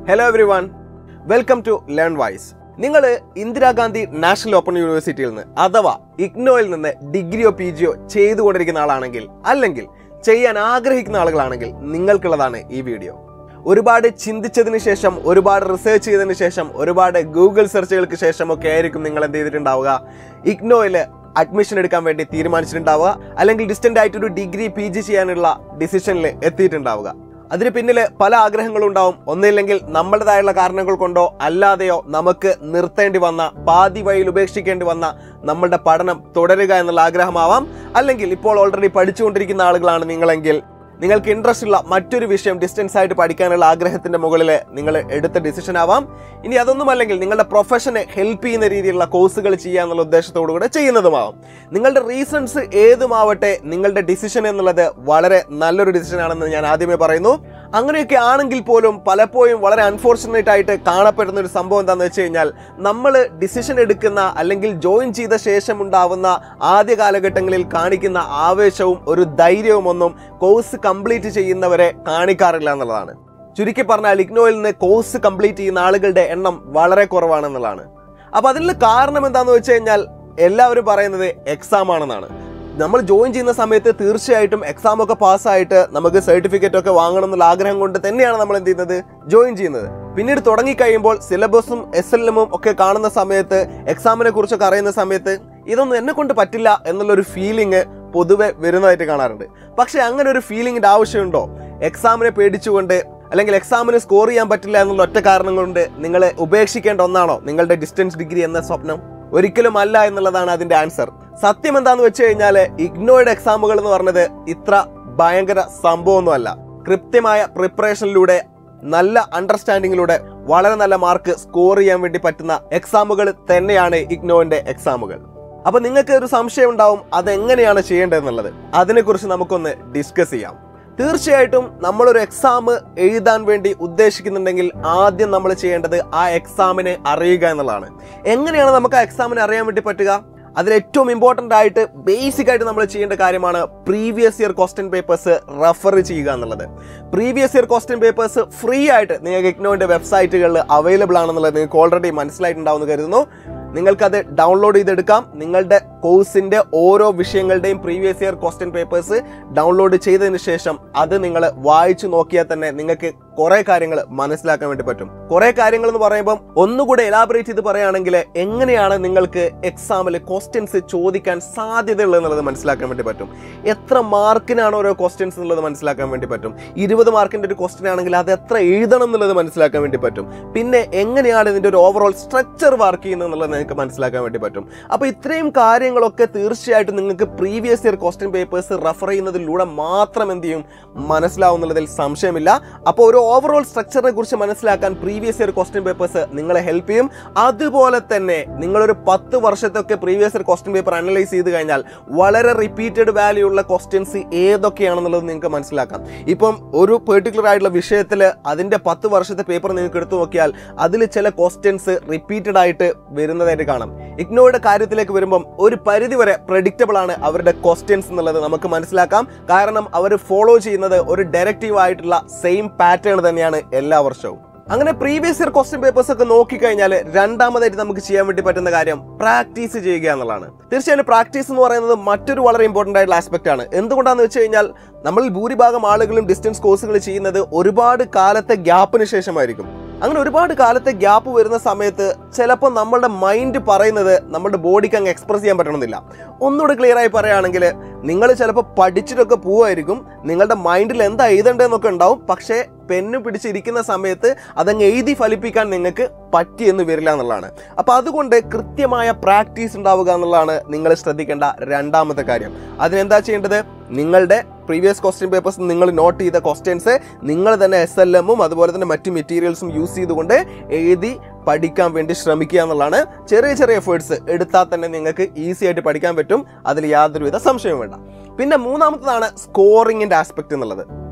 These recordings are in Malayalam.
hello everyone welcome to Learnwise നിങ്ങൾ ഇന്ദിരാഗാന്ധി നാഷണൽ ഓപ്പൺ യൂണിവേഴ്സിറ്റിയിൽ നിന്ന് അഥവാ ഇഗ്നോയിൽ നിന്ന് ഡിഗ്രിയോ പി ജിയോ ചെയ്തുകൊണ്ടിരിക്കുന്ന ആളാണെങ്കിൽ അല്ലെങ്കിൽ ചെയ്യാൻ ആഗ്രഹിക്കുന്ന ആളുകളാണെങ്കിൽ നിങ്ങൾക്കുള്ളതാണ് ഈ വീഡിയോ ഒരുപാട് ചിന്തിച്ചതിന് ശേഷം ഒരുപാട് റിസർച്ച് ചെയ്തതിന് ശേഷം ഒരുപാട് ഗൂഗിൾ സെർച്ചുകൾക്ക് ശേഷം ഒക്കെ ആയിരിക്കും നിങ്ങൾ എന്ത് ചെയ്തിട്ടുണ്ടാവുക ഇഗ്നോയിൽ അഡ്മിഷൻ എടുക്കാൻ വേണ്ടി തീരുമാനിച്ചിട്ടുണ്ടാവുക അല്ലെങ്കിൽ ഡിസ്റ്റന്റ് ആയിട്ട് ഒരു ഡിഗ്രി പി ജി ചെയ്യാനുള്ള ഡിസിഷനിൽ എത്തിയിട്ടുണ്ടാവുക അതിന് പിന്നിൽ പല ആഗ്രഹങ്ങളും ഉണ്ടാവും ഒന്നില്ലെങ്കിൽ നമ്മുടേതായുള്ള കാരണങ്ങൾ കൊണ്ടോ അല്ലാതെയോ നമുക്ക് നിർത്തേണ്ടി വന്ന പാതി വഴിയിൽ ഉപേക്ഷിക്കേണ്ടി വന്ന നമ്മളുടെ പഠനം തുടരുക എന്നുള്ള ആഗ്രഹമാവാം അല്ലെങ്കിൽ ഇപ്പോൾ ഓൾറെഡി പഠിച്ചുകൊണ്ടിരിക്കുന്ന ആളുകളാണ് നിങ്ങളെങ്കിൽ നിങ്ങൾക്ക് ഇൻട്രസ്റ്റ് ഉള്ള മറ്റൊരു വിഷയം ഡിസ്റ്റൻസ് ആയിട്ട് പഠിക്കാനുള്ള ആഗ്രഹത്തിന്റെ മുകളിൽ നിങ്ങൾ എടുത്ത ഡിസിഷൻ ആവാം ഇനി അതൊന്നും അല്ലെങ്കിൽ നിങ്ങളുടെ പ്രൊഫഷനെ ഹെൽപ്പ് ചെയ്യുന്ന രീതിയിലുള്ള കോഴ്സുകൾ ചെയ്യാന്നുള്ള ഉദ്ദേശത്തോടു കൂടെ ചെയ്യുന്നതുമാവും നിങ്ങളുടെ റീസൺസ് ഏതുമാവട്ടെ നിങ്ങളുടെ ഡിസിഷൻ എന്നുള്ളത് വളരെ നല്ലൊരു ഡിസിഷൻ ആണെന്ന് ഞാൻ ആദ്യമേ പറയുന്നു അങ്ങനെയൊക്കെ ആണെങ്കിൽ പോലും പലപ്പോഴും വളരെ അൺഫോർച്ചുനേറ്റ് ആയിട്ട് കാണപ്പെടുന്ന ഒരു സംഭവം എന്താണെന്ന് വെച്ച് കഴിഞ്ഞാൽ നമ്മൾ ഡിസിഷൻ എടുക്കുന്ന അല്ലെങ്കിൽ ജോയിൻ ചെയ്ത ശേഷം ഉണ്ടാവുന്ന ആദ്യ കാലഘട്ടങ്ങളിൽ കാണിക്കുന്ന ആവേശവും ഒരു ധൈര്യവും ഒന്നും കോഴ്സ് കംപ്ലീറ്റ് ചെയ്യുന്നവരെ കാണിക്കാറില്ല എന്നുള്ളതാണ് ചുരുക്കി പറഞ്ഞാൽ ഇഗ്നോയിൽ നിന്ന് കോഴ്സ് കംപ്ലീറ്റ് ചെയ്യുന്ന ആളുകളുടെ എണ്ണം വളരെ കുറവാണെന്നുള്ളതാണ് അപ്പൊ അതിനുള്ള കാരണം എന്താണെന്ന് വെച്ച് കഴിഞ്ഞാൽ എല്ലാവരും പറയുന്നത് എക്സാം ആണെന്നാണ് നമ്മൾ ജോയിൻ ചെയ്യുന്ന സമയത്ത് തീർച്ചയായിട്ടും എക്സാം ഒക്കെ പാസ്സായിട്ട് നമുക്ക് സർട്ടിഫിക്കറ്റ് ഒക്കെ വാങ്ങണം എന്നുള്ള ആഗ്രഹം കൊണ്ട് തന്നെയാണ് നമ്മൾ എന്ത് ചെയ്യുന്നത് ജോയിൻ ചെയ്യുന്നത് പിന്നീട് തുടങ്ങിക്കഴിയുമ്പോൾ സിലബസും എസ് എൽ എമ്മും ഒക്കെ കാണുന്ന സമയത്ത് എക്സാമിനെ കുറിച്ചൊക്കെ അറിയുന്ന സമയത്ത് ഇതൊന്നും എന്നെ കൊണ്ട് പറ്റില്ല എന്നുള്ളൊരു ഫീലിംഗ് പൊതുവെ വരുന്നതായിട്ട് കാണാറുണ്ട് പക്ഷെ അങ്ങനെ ഒരു ഫീലിംഗിന്റെ ആവശ്യമുണ്ടോ എക്സാമിനെ പേടിച്ചുകൊണ്ട് അല്ലെങ്കിൽ എക്സാമിന് സ്കോർ ചെയ്യാൻ പറ്റില്ല എന്നുള്ള ഒറ്റ കാരണം കൊണ്ട് നിങ്ങൾ ഉപേക്ഷിക്കേണ്ട ഒന്നാണോ നിങ്ങളുടെ ഡിസ്റ്റൻസ് ഡിഗ്രി എന്ന സ്വപ്നം ഒരിക്കലും അല്ല എന്നുള്ളതാണ് അതിന്റെ ആൻസർ സത്യം എന്താന്ന് വെച്ച് കഴിഞ്ഞാൽ ഇഗ്നോയുടെ എക്സാമുകൾ എന്ന് പറഞ്ഞത് ഇത്ര ഭയങ്കര സംഭവമൊന്നുമല്ല കൃത്യമായ പ്രിപ്പറേഷനിലൂടെ നല്ല അണ്ടർസ്റ്റാൻഡിങ്ങിലൂടെ വളരെ നല്ല മാർക്ക് സ്കോർ ചെയ്യാൻ വേണ്ടി പറ്റുന്ന എക്സാമുകൾ തന്നെയാണ് ഇഗ്നോന്റെ എക്സാമുകൾ അപ്പൊ നിങ്ങൾക്ക് ഒരു സംശയം ഉണ്ടാവും അതെങ്ങനെയാണ് ചെയ്യേണ്ടതെന്നുള്ളത് അതിനെക്കുറിച്ച് നമുക്കൊന്ന് ഡിസ്കസ് ചെയ്യാം തീർച്ചയായിട്ടും നമ്മളൊരു എക്സാം എഴുതാൻ വേണ്ടി ഉദ്ദേശിക്കുന്നുണ്ടെങ്കിൽ ആദ്യം നമ്മൾ ചെയ്യേണ്ടത് ആ എക്സാമിനെ അറിയുക എന്നുള്ളതാണ് എങ്ങനെയാണ് നമുക്ക് ആ എക്സാമിനെ അറിയാൻ വേണ്ടി പറ്റുക അതിൽ ഏറ്റവും ഇമ്പോർട്ടൻ്റ് ആയിട്ട് ബേസിക് ആയിട്ട് നമ്മൾ ചെയ്യേണ്ട കാര്യമാണ് previous year question papers refer ചെയ്യുക എന്നുള്ളത് previous year question papers free ആയിട്ട് നിങ്ങൾക്ക് ഇഗ്നോന്റെ വെബ്സൈറ്റുകളിൽ അവൈലബിൾ ആണെന്നുള്ളത് നിങ്ങൾക്ക് ഓൾറെഡി മനസ്സിലായിട്ടുണ്ടാവുമെന്ന് കരുതുന്നു നിങ്ങൾക്കത് ഡൗൺലോഡ് ചെയ്തെടുക്കാം നിങ്ങളുടെ കോഴ്സിന്റെ ഓരോ വിഷയങ്ങളുടെയും previous year question papers download ചെയ്തതിന് ശേഷം അത് നിങ്ങൾ വായിച്ചു നോക്കിയാൽ തന്നെ നിങ്ങൾക്ക് കുറെ കാര്യങ്ങൾ മനസ്സിലാക്കാൻ വേണ്ടി പറ്റും കുറെ കാര്യങ്ങൾ എന്ന് പറയുമ്പോൾ ഒന്നുകൂടെ എലാബറേറ്റ് ചെയ്ത് പറയുകയാണെങ്കിൽ എങ്ങനെയാണ് നിങ്ങൾക്ക് എക്സാമിൽ ക്വസ്റ്റ്യൻസ് ചോദിക്കാൻ സാധ്യതയുള്ളത് എന്നുള്ളത് മനസ്സിലാക്കാൻ വേണ്ടി പറ്റും എത്ര മാർക്കിനാണ് ഓരോ ക്വസ്റ്റ്യൻസ് എന്നുള്ളത് മനസ്സിലാക്കാൻ വേണ്ടി പറ്റും ഇരുപത് മാർക്കിന്റെ ഒരു ക്വസ്റ്റ്യൻ ആണെങ്കിൽ അത് എത്ര എഴുതണം എന്നുള്ളത് മനസ്സിലാക്കാൻ വേണ്ടി പറ്റും പിന്നെ എങ്ങനെയാണ് ഇതിന്റെ ഒരു ഓവറോൾ സ്ട്രക്ചർ വർക്ക് ചെയ്യുന്നത് എന്നുള്ളത് നിങ്ങൾക്ക് മനസ്സിലാക്കാൻ വേണ്ടി പറ്റും അപ്പൊ ഇത്രയും കാര്യങ്ങളൊക്കെ തീർച്ചയായിട്ടും നിങ്ങൾക്ക് previous year question papers refer ചെയ്യുന്നതിലൂടെ മാത്രം എന്ത് ചെയ്യും മനസ്സിലാവും എന്നുള്ളതിൽ സംശയമില്ല അപ്പോൾ ഒരു ഓവറോൾ സ്ട്രക്ചറിനെ കുറിച്ച് മനസ്സിലാക്കാൻ പ്രീവിയസ് ഇയർ ക്വസ്റ്റ്യൻ പേപ്പേഴ്സ് നിങ്ങളെ ഹെൽപ്പ് ചെയ്യും അതുപോലെ തന്നെ നിങ്ങളൊരു പത്ത് വർഷത്തൊക്കെ previous year question paper analyse ചെയ്ത് കഴിഞ്ഞാൽ വളരെ റിപ്പീറ്റഡ് വാല്യൂ ഉള്ള ക്വസ്റ്റ്യൻസ് ഏതൊക്കെയാണെന്നുള്ളത് നിങ്ങൾക്ക് മനസ്സിലാക്കാം ഇപ്പം ഒരു പെർട്ടിക്കുലർ ആയിട്ടുള്ള വിഷയത്തിൽ അതിന്റെ പത്ത് വർഷത്തെ പേപ്പർ നിങ്ങൾക്ക് എടുത്തു നോക്കിയാൽ അതിൽ ചില ക്വസ്റ്റ്യൻസ് റിപ്പീറ്റഡ് ആയിട്ട് വരുന്നതായിട്ട് കാണാം ഇഗ്നോയുടെ കാര്യത്തിലേക്ക് വരുമ്പം ഒരു പരിധി വരെ പ്രഡിക്റ്റബിൾ ആണ് അവരുടെ ക്വസ്റ്റ്യൻസ് എന്നുള്ളത് നമുക്ക് മനസ്സിലാക്കാം കാരണം അവർ ഫോളോ ചെയ്യുന്നത് ഒരു ഡയറക്റ്റീവ് ആയിട്ടുള്ള സെയിം പാറ്റേൺ തന്നെയാണ് എല്ലാ വർഷവും അങ്ങനെ പ്രീവിയസ് ഇയർ ക്വസ്റ്റ്യൻ പേപ്പേഴ്സ് ഒക്കെ നോക്കിക്കഴിഞ്ഞാൽ രണ്ടാമതായിട്ട് നമുക്ക് ചെയ്യാൻ വേണ്ടി പറ്റുന്ന കാര്യം പ്രാക്ടീസ് ചെയ്യുക എന്നുള്ളതാണ് തീർച്ചയായും പ്രാക്ടീസ് എന്ന് പറയുന്നത് മറ്റൊരു വളരെ ഇമ്പോർട്ടന്റ് ആയിട്ടുള്ള ആസ്പെക്ട് ആണ് എന്തുകൊണ്ടാണെന്ന് വെച്ച് കഴിഞ്ഞാൽ നമ്മൾ ഭൂരിഭാഗം ആളുകളും ഡിസ്റ്റൻസ് കോഴ്സുകൾ ചെയ്യുന്നത് ഒരുപാട് കാലത്തെ ഗ്യാപ്പിന് ശേഷമായിരിക്കും അങ്ങനെ ഒരുപാട് കാലത്തെ ഗ്യാപ്പ് വരുന്ന സമയത്ത് ചിലപ്പോൾ നമ്മളുടെ മൈൻഡ് പറയുന്നത് നമ്മുടെ ബോഡിക്ക് അങ്ങ് എക്സ്പ്രസ് ചെയ്യാൻ പറ്റണമെന്നില്ല ഒന്നുകൂടെ ക്ലിയർ ആയി പറയുകയാണെങ്കിൽ നിങ്ങൾ ചിലപ്പോൾ പഠിച്ചിട്ടൊക്കെ പോവായിരിക്കും നിങ്ങളുടെ മൈൻഡിൽ എന്താ എഴുതേണ്ടതെന്നൊക്കെ ഉണ്ടാവും പക്ഷേ പെന്ന് പിടിച്ചിരിക്കുന്ന സമയത്ത് അതങ്ങ് എഴുതി ഫലിപ്പിക്കാൻ നിങ്ങൾക്ക് പറ്റിയെന്ന് വരില്ല എന്നുള്ളതാണ് അപ്പൊ അതുകൊണ്ട് കൃത്യമായ പ്രാക്ടീസ് ഉണ്ടാവുക എന്നുള്ളതാണ് നിങ്ങൾ ശ്രദ്ധിക്കേണ്ട രണ്ടാമത്തെ കാര്യം അതിനെന്താ ചെയ്യേണ്ടത് നിങ്ങളുടെ പ്രീവിയസ് ക്വസ്റ്റ്യൻ പേപ്പേഴ്സ് നിങ്ങൾ നോട്ട് ചെയ്ത ക്വസ്റ്റ്യൻസ് നിങ്ങൾ തന്നെ എസ് എൽ എമ്മും അതുപോലെ തന്നെ മറ്റു മെറ്റീരിയൽസും യൂസ് ചെയ്തുകൊണ്ട് എഴുതി പഠിക്കാൻ വേണ്ടി ശ്രമിക്കുക എന്നുള്ളതാണ് ചെറിയ ചെറിയ എഫേർട്സ് എടുത്താൽ തന്നെ നിങ്ങൾക്ക് ഈസി ആയിട്ട് പഠിക്കാൻ പറ്റും അതിൽ യാതൊരുവിധ സംശയവും വേണ്ട പിന്നെ മൂന്നാമത്തതാണ് സ്കോറിങ്ങിന്റെ ആസ്പെക്ട് എന്നുള്ളത്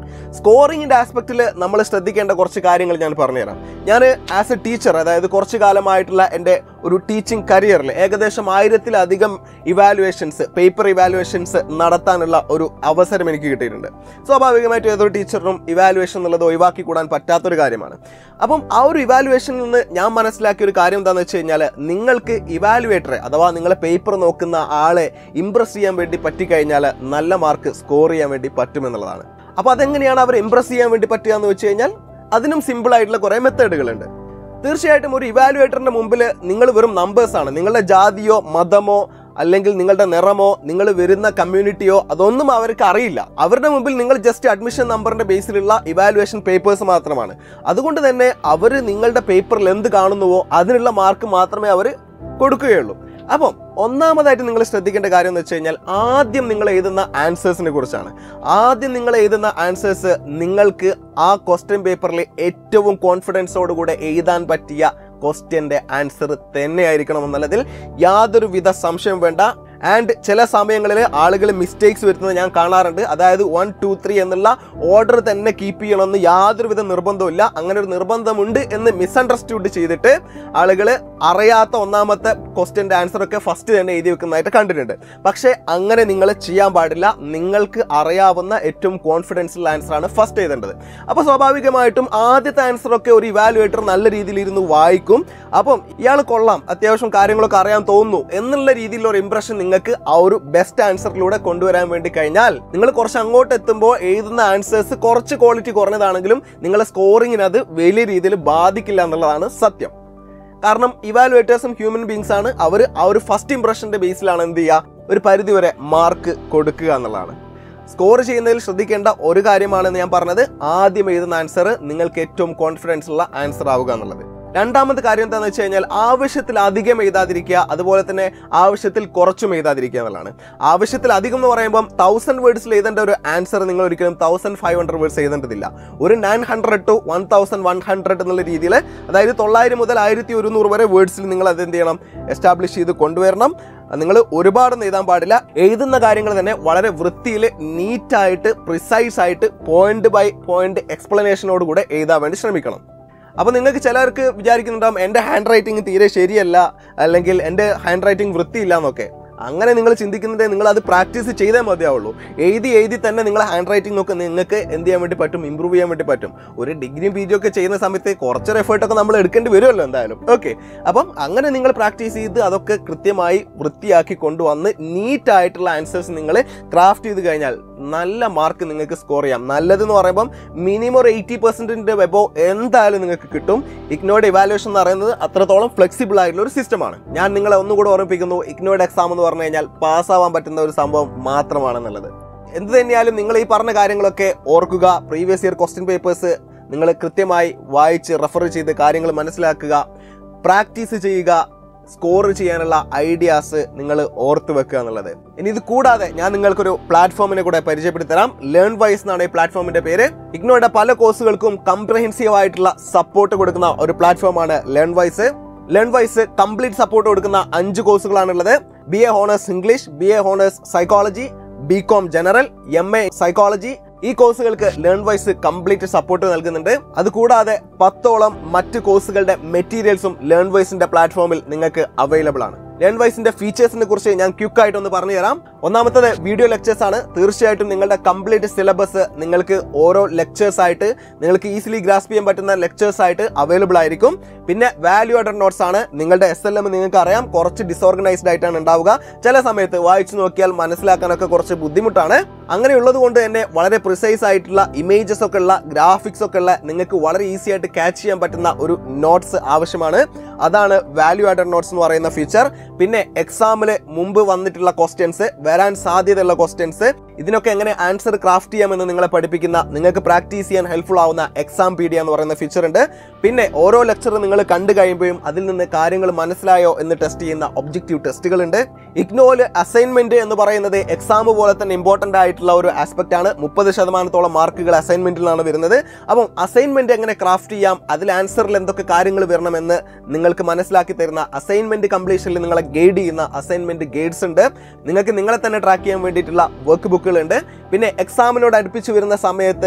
സ്കോറിങ്ങിൻ്റെ ആസ്പെക്റ്റിൽ നമ്മൾ ശ്രദ്ധിക്കേണ്ട കുറച്ച് കാര്യങ്ങൾ ഞാൻ പറഞ്ഞുതരാം ഞാൻ ആസ് എ ടീച്ചർ അതായത് കുറച്ച് കാലമായിട്ടുള്ള എൻ്റെ ഒരു ടീച്ചിങ് കരിയറിൽ ഏകദേശം ആയിരത്തിലധികം ഇവാലുവേഷൻസ് പേപ്പർ ഇവാലുവേഷൻസ് നടത്താനുള്ള ഒരു അവസരം എനിക്ക് കിട്ടിയിട്ടുണ്ട് സ്വാഭാവികമായിട്ടും ഏതൊരു ടീച്ചറിനും ഇവാലുവേഷൻ എന്നുള്ളത് ഒഴിവാക്കി കൂടാൻ പറ്റാത്തൊരു കാര്യമാണ് അപ്പം ആ ഒരു ഇവാലുവേഷനിൽ നിന്ന് ഞാൻ മനസ്സിലാക്കിയ ഒരു കാര്യം എന്താണെന്ന് വെച്ച് കഴിഞ്ഞാൽ നിങ്ങൾക്ക് ഇവാലുവേറ്ററെ അഥവാ നിങ്ങളെ പേപ്പർ നോക്കുന്ന ആളെ ഇംപ്രസ് ചെയ്യാൻ വേണ്ടി പറ്റിക്കഴിഞ്ഞാൽ നല്ല മാർക്ക് സ്കോർ ചെയ്യാൻ വേണ്ടി പറ്റുമെന്നുള്ളതാണ് അപ്പോൾ അതെങ്ങനെയാണ് അവർ ഇംപ്രസ് ചെയ്യാൻ വേണ്ടി പറ്റുക എന്ന് വെച്ച് കഴിഞ്ഞാൽ അതിനും സിമ്പിൾ ആയിട്ടുള്ള കുറേ മെത്തേഡുകളുണ്ട് തീർച്ചയായിട്ടും ഒരു ഇവാലുവേറ്ററിന്റെ മുമ്പിൽ നിങ്ങൾ വെറും നമ്പേഴ്സ് ആണ് നിങ്ങളുടെ ജാതിയോ മതമോ അല്ലെങ്കിൽ നിങ്ങളുടെ നിറമോ നിങ്ങൾ വരുന്ന കമ്മ്യൂണിറ്റിയോ അതൊന്നും അവർക്ക് അറിയില്ല അവരുടെ മുമ്പിൽ നിങ്ങൾ ജസ്റ്റ് അഡ്മിഷൻ നമ്പറിന്റെ ബേസിലുള്ള ഇവാലുവേഷൻ പേപ്പേഴ്സ് മാത്രമാണ് അതുകൊണ്ട് തന്നെ അവർ നിങ്ങളുടെ പേപ്പറിൽ എന്ത് കാണുന്നുവോ അതിനുള്ള മാർക്ക് മാത്രമേ അവർ കൊടുക്കുകയുള്ളൂ അപ്പം ഒന്നാമതായിട്ട് നിങ്ങൾ ശ്രദ്ധിക്കേണ്ട കാര്യം എന്ന് വെച്ച് കഴിഞ്ഞാൽ ആദ്യം നിങ്ങൾ എഴുതുന്ന ആൻസേഴ്സിനെ കുറിച്ചാണ് ആദ്യം നിങ്ങൾ എഴുതുന്ന ആൻസേഴ്സ് നിങ്ങൾക്ക് ആ ക്വസ്റ്റ്യൻ പേപ്പറിൽ ഏറ്റവും കോൺഫിഡൻസോടുകൂടെ എഴുതാൻ പറ്റിയ ക്വസ്റ്റ്യന്റെ ആൻസർ തന്നെയായിരിക്കണം എന്നുള്ളതിൽ യാതൊരുവിധ സംശയം വേണ്ട ആൻഡ് ചില സമയങ്ങളിൽ ആളുകൾ മിസ്റ്റേക്സ് വരുന്നത് ഞാൻ കാണാറുണ്ട് അതായത് വൺ ടു ത്രീ എന്നുള്ള ഓർഡർ തന്നെ കീപ്പ് ചെയ്യണമെന്ന് യാതൊരുവിധ നിർബന്ധമില്ല അങ്ങനെ ഒരു നിർബന്ധമുണ്ട് എന്ന് മിസ്അണ്ടർസ്റ്റുഡ് ചെയ്തിട്ട് ആളുകൾ അറിയാത്ത ഒന്നാമത്തെ ക്വസ്റ്റ്യൻ്റെ ആൻസർ ഒക്കെ ഫസ്റ്റ് തന്നെ എഴുതി വെക്കുന്നതായിട്ട് കണ്ടിട്ടുണ്ട് പക്ഷേ അങ്ങനെ നിങ്ങൾ ചെയ്യാൻ പാടില്ല നിങ്ങൾക്ക് അറിയാവുന്ന ഏറ്റവും കോൺഫിഡൻസ് ഉള്ള ആൻസർ ആണ് ഫസ്റ്റ് എഴുതേണ്ടത് അപ്പോൾ സ്വാഭാവികമായിട്ടും ആദ്യത്തെ ആൻസർ ഒക്കെ ഒരു ഇവാലുവേറ്റർ നല്ല രീതിയിൽ ഇരുന്ന് വായിക്കും അപ്പം ഇയാൾ കൊള്ളാം അത്യാവശ്യം കാര്യങ്ങളൊക്കെ അറിയാൻ തോന്നുന്നു എന്നുള്ള രീതിയിലുള്ള ഒരു ഇംപ്രഷൻ നിങ്ങൾക്ക് ആ ഒരു ബെസ്റ്റ് ആൻസറിലൂടെ കൊണ്ടുവരാൻ വേണ്ടി കഴിഞ്ഞാൽ നിങ്ങൾ കുറച്ച് അങ്ങോട്ട് എത്തുമ്പോൾ എഴുതുന്ന ആൻസേഴ്സ് കുറച്ച് ക്വാളിറ്റി കുറഞ്ഞതാണെങ്കിലും നിങ്ങളെ സ്കോറിങ്ങിന് അത് വലിയ രീതിയിൽ ബാധിക്കില്ല എന്നുള്ളതാണ് സത്യം കാരണം ഇവാലുവേറ്റേഴ്സും ഹ്യൂമൻ ബീങ്സ് ആണ് അവർ ആ ഒരു ഫസ്റ്റ് ഇംപ്രഷന്റെ ബേസിലാണ് എന്ത് ചെയ്യുക ഒരു പരിധിവരെ മാർക്ക് കൊടുക്കുക എന്നുള്ളതാണ് സ്കോർ ചെയ്യുന്നതിൽ ശ്രദ്ധിക്കേണ്ട ഒരു കാര്യമാണെന്ന് ഞാൻ പറഞ്ഞത് ആദ്യം എഴുതുന്ന ആൻസർ നിങ്ങൾക്ക് ഏറ്റവും കോൺഫിഡൻസ് ഉള്ള ആൻസർ ആവുക എന്നുള്ളത് രണ്ടാമത്തെ കാര്യം എന്താണെന്ന് വെച്ച് കഴിഞ്ഞാൽ ആവശ്യത്തിൽ അധികം എഴുതാതിരിക്കുക അതുപോലെ തന്നെ ആവശ്യത്തിൽ കുറച്ചും എഴുതാതിരിക്കുക എന്നുള്ളതാണ് ആവശ്യത്തിൽ അധികം എന്ന് പറയുമ്പോൾ തൗസൻഡ് വേർഡ്സിൽ എഴുതേണ്ട ഒരു ആൻസർ നിങ്ങൾ ഒരിക്കലും തൗസൻഡ് ഫൈവ് ഹൺഡ്രഡ് വേർഡ്സ് എഴുതേണ്ടതില്ല ഒരു nine hundred to one thousand one hundred എന്നുള്ള രീതിയിൽ അതായത് തൊള്ളായിരം മുതൽ ആയിരത്തി ഒരുന്നൂറ് വരെ വേർഡ്സിൽ നിങ്ങൾ അത് എന്ത് ചെയ്യണം എസ്റ്റാബ്ലിഷ് ചെയ്ത് കൊണ്ടുവരണം നിങ്ങൾ ഒരുപാടൊന്നും എഴുതാൻ പാടില്ല എഴുതുന്ന കാര്യങ്ങൾ തന്നെ വളരെ വൃത്തിയിൽ നീറ്റായിട്ട് പ്രിസൈസ് ആയിട്ട് പോയിന്റ് ബൈ പോയിന്റ് എക്സ്പ്ലനേഷനോട് കൂടെ എഴുതാൻ വേണ്ടി ശ്രമിക്കണം അപ്പോൾ നിങ്ങൾക്ക് ചിലർക്ക് വിചാരിക്കുന്നുണ്ടാവും എൻ്റെ ഹാൻഡ് റൈറ്റിംഗ് തീരെ ശരിയല്ല അല്ലെങ്കിൽ എൻ്റെ ഹാൻഡ് റൈറ്റിംഗ് വൃത്തിയില്ല എന്നൊക്കെ അങ്ങനെ നിങ്ങൾ ചിന്തിക്കുന്നുണ്ടെങ്കിൽ നിങ്ങൾ അത് പ്രാക്ടീസ് ചെയ്തേ മതിയാവുള്ളൂ എഴുതി എഴുതി തന്നെ നിങ്ങളെ ഹാൻഡ് റൈറ്റിംഗ് ഒക്കെ നിങ്ങൾക്ക് എന്ത് ചെയ്യാൻ വേണ്ടി പറ്റും ഇമ്പ്രൂവ് ചെയ്യാൻ വേണ്ടി പറ്റും ഒരു ഡിഗ്രിയും പി ഒക്കെ ചെയ്യുന്ന സമയത്ത് കുറച്ചൊരു എഫേർട്ടൊക്കെ നമ്മൾ എടുക്കേണ്ടി വരുമല്ലോ എന്തായാലും ഓക്കെ അപ്പം അങ്ങനെ നിങ്ങൾ പ്രാക്ടീസ് ചെയ്ത് അതൊക്കെ കൃത്യമായി വൃത്തിയാക്കി കൊണ്ടുവന്ന് നീറ്റ് ആയിട്ടുള്ള ആൻസേഴ്സ് നിങ്ങൾ ക്രാഫ്റ്റ് ചെയ്ത് കഴിഞ്ഞാൽ നല്ല മാർക്ക് നിങ്ങൾക്ക് സ്കോർ ചെയ്യാം നല്ലതെന്ന് പറയുമ്പം മിനിമം ഒരു എയ്റ്റി പെർസെൻറ്റിൻ്റെ വെബോ എന്തായാലും നിങ്ങൾക്ക് കിട്ടും ഇഗ്നോയുടെ ഇവാലുവേഷൻ എന്ന് പറയുന്നത് അത്രത്തോളം ഫ്ലെക്സിബിൾ ആയിട്ടുള്ള ഒരു സിസ്റ്റമാണ് ഞാൻ നിങ്ങളെ ഒന്നുകൂടെ ഓർമ്മിപ്പിക്കുന്നു ഇഗ്നോയുടെ എക്സാം എന്ന് പറഞ്ഞു കഴിഞ്ഞാൽ പാസ്സാവാൻ പറ്റുന്ന ഒരു സംഭവം മാത്രമാണെന്നുള്ളത് എന്ത് തന്നെയാലും നിങ്ങൾ ഈ പറഞ്ഞ കാര്യങ്ങളൊക്കെ ഓർക്കുക പ്രീവിയസ് ഇയർ ക്വസ്റ്റ്യൻ പേപ്പേഴ്സ് നിങ്ങൾ കൃത്യമായി വായിച്ച് റെഫർ ചെയ്ത് കാര്യങ്ങൾ മനസ്സിലാക്കുക പ്രാക്ടീസ് ചെയ്യുക സ്കോർ ചെയ്യാനുള്ള ഐഡിയാസ് നിങ്ങൾ ഓർത്ത് വെക്കുക എന്നുള്ളത് ഇനി ഇത് കൂടാതെ ഞാൻ നിങ്ങൾക്കൊരു പ്ലാറ്റ്ഫോമിനെ കൂടെ പരിചയപ്പെടുത്തി തരാം ലേൺ വൈസ് എന്നാണ് ഈ പ്ലാറ്റ്ഫോമിന്റെ പേര് ഇഗ്നോയുടെ പല കോഴ്സുകൾക്കും കംപ്രഹെൻസീവ് ആയിട്ടുള്ള സപ്പോർട്ട് കൊടുക്കുന്ന ഒരു പ്ലാറ്റ്ഫോമാണ് Learnwise Learnwise complete support കൊടുക്കുന്ന അഞ്ച് കോഴ്സുകളാണുള്ളത് B A honours English B A honours psychology B com general M A psychology ഈ കോഴ്സുകൾക്ക് ലേൺ വൈസ് കംപ്ലീറ്റ് സപ്പോർട്ട് നൽകുന്നുണ്ട് അതുകൂടാതെ പത്തോളം മറ്റ് കോഴ്സുകളുടെ മെറ്റീരിയൽസും ലേൺ വൈസിന്റെ പ്ലാറ്റ്ഫോമിൽ നിങ്ങൾക്ക് അവൈലബിൾ ആണ് ലേൺ വൈസിന്റെ ഫീച്ചേഴ്സിനെ കുറിച്ച് ഞാൻ ക്വിക്ക് ആയിട്ട് ഒന്ന് പറഞ്ഞു തരാം ഒന്നാമത്തത് വീഡിയോ ലെക്ചേഴ്സ് ആണ് തീർച്ചയായിട്ടും നിങ്ങളുടെ കംപ്ലീറ്റ് സിലബസ് നിങ്ങൾക്ക് ഓരോ ലെക്ചേഴ്സ് ആയിട്ട് നിങ്ങൾക്ക് ഈസിലി ഗ്രാസ്പ് ചെയ്യാൻ പറ്റുന്ന ലെക്ചേഴ്സ് ആയിട്ട് അവൈലബിൾ ആയിരിക്കും പിന്നെ വാല്യൂ ആഡഡ് നോട്ട്സ് ആണ് നിങ്ങളുടെ എസ് എൽ എം നിങ്ങൾക്ക് അറിയാം കുറച്ച് ഡിസോർഗനൈസ്ഡ് ആയിട്ടാണ് ഉണ്ടാവുക ചില സമയത്ത് വായിച്ചു നോക്കിയാൽ മനസ്സിലാക്കാനൊക്കെ കുറച്ച് ബുദ്ധിമുട്ടാണ് അങ്ങനെയുള്ളത് കൊണ്ട് തന്നെ വളരെ പ്രിസൈസ് ആയിട്ടുള്ള ഇമേജസ് ഒക്കെ ഉള്ള ഗ്രാഫിക്സ് ഒക്കെ ഉള്ള നിങ്ങൾക്ക് വളരെ ഈസി ആയിട്ട് ക്യാച്ച് ചെയ്യാൻ പറ്റുന്ന ഒരു നോട്ട്സ് ആവശ്യമാണ് അതാണ് വാല്യൂ ആഡഡ് നോട്ട്സ് എന്ന് പറയുന്ന ഫീച്ചർ പിന്നെ എക്സാമിൽ മുമ്പ് വന്നിട്ടുള്ള ക്വസ്റ്റ്യൻസ് വരാൻ സാധ്യതയുള്ള ക്വസ്റ്റ്യൻസ് ഇതിനൊക്കെ എങ്ങനെ ആൻസർ ക്രാഫ്റ്റ് ചെയ്യാമെന്ന് നിങ്ങളെ പഠിപ്പിക്കുന്ന നിങ്ങൾക്ക് പ്രാക്ടീസ് ചെയ്യാൻ ഹെൽപ്ഫുൾ ആവുന്ന എക്സാം പീഡിയ എന്ന് പറയുന്ന ഫീച്ചർ ഉണ്ട് പിന്നെ ഓരോ ലെക്ചർ നിങ്ങൾ കണ്ടു കഴിയുമ്പോഴും അതിൽ നിന്ന് കാര്യങ്ങൾ മനസ്സിലായോ എന്ന് ടെസ്റ്റ് ചെയ്യുന്ന ഒബ്ജക്റ്റീവ് ടെസ്റ്റുകൾ ഉണ്ട് ഇഗ്നോല് അസൈൻമെന്റ് എന്ന് പറയുന്നത് എക്സാം പോലെ തന്നെ ഇമ്പോർട്ടന്റ് ആയിട്ടുള്ള ഒരു ആസ്പെക്ട് ആണ് മുപ്പത് ശതമാനത്തോളം മാർക്കുകൾ അസൈൻമെന്റിലാണ് വരുന്നത് അപ്പം അസൈൻമെന്റ് എങ്ങനെ ക്രാഫ്റ്റ് ചെയ്യാം അതിൽ ആൻസറിൽ എന്തൊക്കെ കാര്യങ്ങൾ വരണമെന്ന് നിങ്ങൾക്ക് മനസ്സിലാക്കി തരുന്ന അസൈൻമെന്റ് കംപ്ലീഷനിൽ നിങ്ങളെ ഗൈഡ് ചെയ്യുന്ന അസൈൻമെന്റ് ഗൈഡ്സ് ഉണ്ട് നിങ്ങൾക്ക് നിങ്ങളെ തന്നെ ട്രാക്ക് ചെയ്യാൻ വേണ്ടിയിട്ടുള്ള വർക്ക് ബുക്കുകൾ ഉണ്ട് പിന്നെ എക്സാമിനോട് അടുപ്പിച്ച് വരുന്ന സമയത്ത്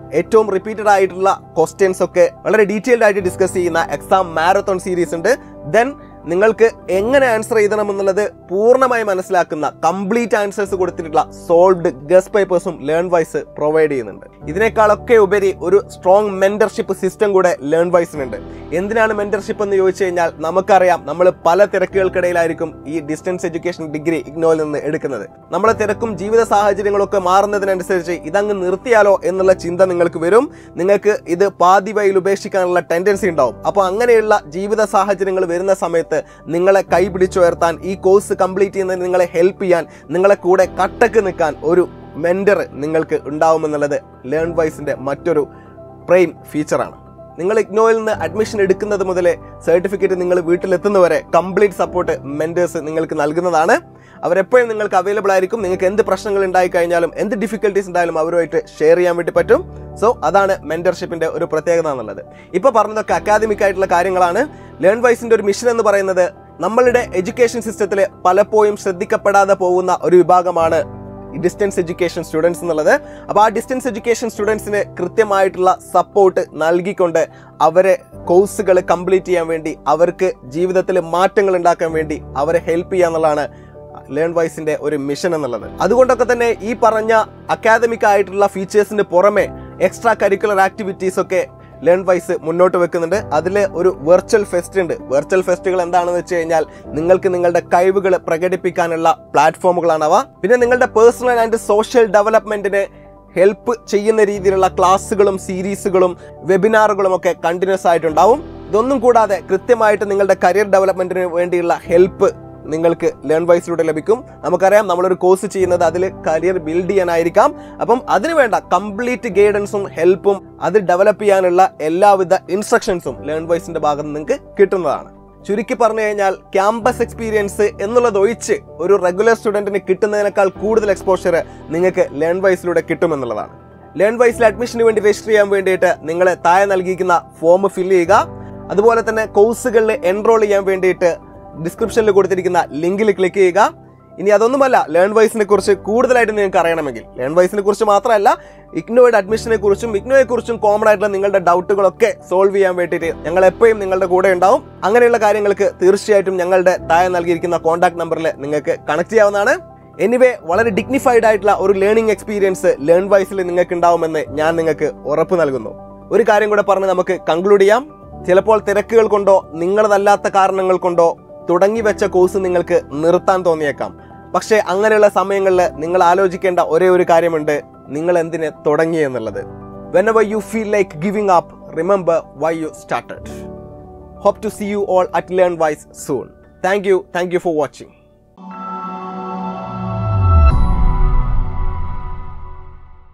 ഏറ്റവും റിപ്പീറ്റഡ് ആയിട്ടുള്ള ക്വസ്റ്റ്യൻസ് ഒക്കെ വളരെ ഡീറ്റെയിൽഡ് ആയിട്ട് ഡിസ്കസ് ചെയ്യുന്ന എക്സാം മാരത്തോൺ സീരീസ് ഉണ്ട് ദെൻ നിങ്ങൾക്ക് എങ്ങനെ ആൻസർ എഴുതണമെന്നുള്ളത് പൂർണ്ണമായി മനസ്സിലാക്കുന്ന കംപ്ലീറ്റ് ആൻസേഴ്സ് കൊടുത്തിട്ടുള്ള സോൾവ്ഡ് ഗസ് പേപ്പേഴ്സും ലേൺ വൈസ് പ്രൊവൈഡ് ചെയ്യുന്നുണ്ട് ഇതിനേക്കാളൊക്കെ ഉപരി ഒരു സ്ട്രോങ് മെന്റർഷിപ്പ് സിസ്റ്റം കൂടെ ലേൺ വൈസിനുണ്ട് എന്തിനാണ് മെന്റർഷിപ്പ് എന്ന് ചോദിച്ചു കഴിഞ്ഞാൽ നമുക്കറിയാം നമ്മൾ പല തിരക്കുകൾക്കിടയിലായിരിക്കും ഈ ഡിസ്റ്റൻസ് എഡ്യൂക്കേഷൻ ഡിഗ്രി ഇഗ്നോയിൽ നിന്ന് എടുക്കുന്നത് നമ്മളെ തിരക്കും ജീവിത സാഹചര്യങ്ങളൊക്കെ മാറുന്നതിനനുസരിച്ച് ഇതങ്ങ് നിർത്തിയാലോ എന്നുള്ള ചിന്ത നിങ്ങൾക്ക് വരും നിങ്ങൾക്ക് ഇത് പാതി വഴിയിൽ ഉപേക്ഷിക്കാനുള്ള ടെൻഡൻസി ഉണ്ടാവും അപ്പോൾ അങ്ങനെയുള്ള ജീവിത സാഹചര്യങ്ങൾ വരുന്ന സമയത്ത് നിങ്ങളെ കൈ പിടിച്ചുയർത്താൻ ഈ കോഴ്സ് കംപ്ലീറ്റ് ചെയ്യുന്നതിന് നിങ്ങളെ ഹെൽപ്പ് ചെയ്യാൻ നിങ്ങളെ കൂടെ കട്ടക്ക് നിൽക്കാൻ ഒരു മെന്റർ നിങ്ങൾക്ക് ഉണ്ടാവുമെന്നുള്ളത് ലേൺ വൈസിന്റെ മറ്റൊരു പ്രൈം ഫീച്ചറാണ് നിങ്ങൾ ഇഗ്നോയിൽ നിന്ന് അഡ്മിഷൻ എടുക്കുന്നത് മുതലേ സർട്ടിഫിക്കറ്റ് നിങ്ങൾ വീട്ടിലെത്തുന്നവരെ കംപ്ലീറ്റ് സപ്പോർട്ട് മെന്റേഴ്സ് നിങ്ങൾക്ക് നൽകുന്നതാണ് അവരെപ്പോഴും നിങ്ങൾക്ക് അവൈലബിൾ ആയിരിക്കും നിങ്ങൾക്ക് എന്ത് പ്രശ്നങ്ങൾ ഉണ്ടായി കഴിഞ്ഞാലും എന്ത് ഡിഫിക്കൽട്ടീസ് ഉണ്ടായാലും അവരുമായിട്ട് ഷെയർ ചെയ്യാൻ വേണ്ടി പറ്റും സോ അതാണ് മെന്റർഷിപ്പിന്റെ ഒരു പ്രത്യേകത എന്നുള്ളത് ഇപ്പൊ പറഞ്ഞതൊക്കെ അക്കാദമിക് ആയിട്ടുള്ള കാര്യങ്ങളാണ് ലേൺ വൈസിന്റെ ഒരു മിഷൻ എന്ന് പറയുന്നത് നമ്മളുടെ എഡ്യൂക്കേഷൻ സിസ്റ്റത്തിൽ പലപ്പോഴും ശ്രദ്ധിക്കപ്പെടാതെ പോകുന്ന ഒരു വിഭാഗമാണ് ഡിസ്റ്റൻസ് എഡ്യൂക്കേഷൻ സ്റ്റുഡൻസ് എന്നുള്ളത് അപ്പോൾ ആ ഡിസ്റ്റൻസ് എഡ്യൂക്കേഷൻ സ്റ്റുഡൻസിന് കൃത്യമായിട്ടുള്ള സപ്പോർട്ട് നൽകിക്കൊണ്ട് അവരെ കോഴ്സുകൾ കംപ്ലീറ്റ് ചെയ്യാൻ വേണ്ടി അവർക്ക് ജീവിതത്തിൽ മാറ്റങ്ങൾ ഉണ്ടാക്കാൻ വേണ്ടി അവരെ ഹെൽപ്പ് ചെയ്യുക എന്നുള്ളതാണ് ലേൺ വൈസിന്റെ ഒരു മിഷൻ എന്നുള്ളത് അതുകൊണ്ടൊക്കെ തന്നെ ഈ പറഞ്ഞ അക്കാദമിക് ആയിട്ടുള്ള ഫീച്ചേഴ്സിന് പുറമെ എക്സ്ട്രാ കരിക്കുലർ ആക്ടിവിറ്റീസ് ഒക്കെ ലേൺ വൈസ് മുന്നോട്ട് വെക്കുന്നുണ്ട് അതിൽ ഒരു വെർച്വൽ ഫെസ്റ്റ് ഉണ്ട് വെർച്വൽ ഫെസ്റ്റുകൾ എന്താണെന്ന് വെച്ച് കഴിഞ്ഞാൽ നിങ്ങൾക്ക് നിങ്ങളുടെ കഴിവുകൾ പ്രകടിപ്പിക്കാനുള്ള പ്ലാറ്റ്ഫോമുകളാണ് അവ പിന്നെ നിങ്ങളുടെ പേഴ്സണൽ ആൻഡ് സോഷ്യൽ ഡെവലപ്മെന്റിന് ഹെൽപ്പ് ചെയ്യുന്ന രീതിയിലുള്ള ക്ലാസ്സുകളും സീരീസുകളും വെബിനാറുകളും ഒക്കെ കണ്ടിന്യൂസ് ആയിട്ടുണ്ടാവും ഇതൊന്നും കൂടാതെ കൃത്യമായിട്ട് നിങ്ങളുടെ കരിയർ ഡെവലപ്മെന്റിന് വേണ്ടിയുള്ള ഹെൽപ്പ് നിങ്ങൾക്ക് ലേൺ വൈസിലൂടെ ലഭിക്കും നമുക്കറിയാം നമ്മളൊരു കോഴ്സ് ചെയ്യുന്നത് അതിൽ കരിയർ ബിൽഡ് ചെയ്യാനായിരിക്കാം അപ്പം അതിന് വേണ്ട കംപ്ലീറ്റ് ഗൈഡൻസും ഹെൽപ്പും അത് ഡെവലപ്പ് ചെയ്യാനുള്ള എല്ലാവിധ ഇൻസ്ട്രക്ഷൻസും ലേൺ വൈസിന്റെ ഭാഗത്ത് നിങ്ങൾക്ക് കിട്ടുന്നതാണ് ചുരുക്കി പറഞ്ഞു കഴിഞ്ഞാൽ ക്യാമ്പസ് എക്സ്പീരിയൻസ് എന്നുള്ളത് ഒഴിച്ച് ഒരു റെഗുലർ സ്റ്റുഡന്റിന് കിട്ടുന്നതിനേക്കാൾ കൂടുതൽ എക്സ്പോഷർ നിങ്ങൾക്ക് ലേൺ വൈസിലൂടെ കിട്ടുമെന്നുള്ളതാണ് ലേൺ വൈസിൽ അഡ്മിഷന് വേണ്ടി രജിസ്റ്റർ ചെയ്യാൻ വേണ്ടിയിട്ട് നിങ്ങൾ താഴെ നൽകിയിരിക്കുന്ന ഫോം ഫില്ല് ചെയ്യുക അതുപോലെ തന്നെ കോഴ്സുകളിൽ എൻറോൾ ചെയ്യാൻ വേണ്ടിയിട്ട് ഡിസ്ക്രിപ്ഷനിൽ കൊടുത്തിരിക്കുന്ന ലിങ്കിൽ ക്ലിക്ക് ചെയ്യുക ഇനി അതൊന്നുമല്ല ലേൺ വൈസിനെ കുറിച്ച് കൂടുതലായിട്ട് നിങ്ങൾക്ക് അറിയണമെങ്കിൽ ലേൺ വൈസിനെ കുറിച്ച് മാത്രമല്ല ഇഗ്നോയുടെ അഡ്മിഷനെ കുറിച്ചും ഇഗ്നോയെ കുറിച്ചും കോമൺ ആയിട്ടുള്ള നിങ്ങളുടെ ഡൗട്ടുകളൊക്കെ സോൾവ് ചെയ്യാൻ വേണ്ടിയിട്ട് ഞങ്ങൾ എപ്പോഴും നിങ്ങളുടെ കൂടെ ഉണ്ടാവും അങ്ങനെയുള്ള കാര്യങ്ങൾക്ക് തീർച്ചയായിട്ടും ഞങ്ങളുടെ താഴെ നൽകിയിരിക്കുന്ന കോൺടാക്ട് നമ്പറിൽ നിങ്ങൾക്ക് കണക്ട് ചെയ്യാവുന്നതാണ് എനിവേ വളരെ ഡിഗ്നിഫൈഡ് ആയിട്ടുള്ള ഒരു ലേണിംഗ് എക്സ്പീരിയൻസ് ലേൺ വൈസിൽ നിങ്ങൾക്ക് ഉണ്ടാവുമെന്ന് ഞാൻ നിങ്ങൾക്ക് ഉറപ്പ് നൽകുന്നു ഒരു കാര്യം കൂടെ പറഞ്ഞ് നമുക്ക് കൺക്ലൂഡ് ചെയ്യാം ചിലപ്പോൾ തിരക്കുകൾ കൊണ്ടോ നിങ്ങളതല്ലാത്ത കാരണങ്ങൾ കൊണ്ടോ തുടങ്ങി വെച്ച കോഴ്സ് നിങ്ങൾക്ക് നിർത്താൻ തോന്നിയേക്കാം പക്ഷേ അങ്ങനെയുള്ള സമയങ്ങളിൽ നിങ്ങൾ ആലോചിക്കേണ്ട ഒരേ ഒരു കാര്യമുണ്ട് നിങ്ങൾ എന്തിന് തുടങ്ങി എന്നുള്ളത് whenever you feel like giving up remember why you started hope to see you all at learn wise soon thank you thank you for watching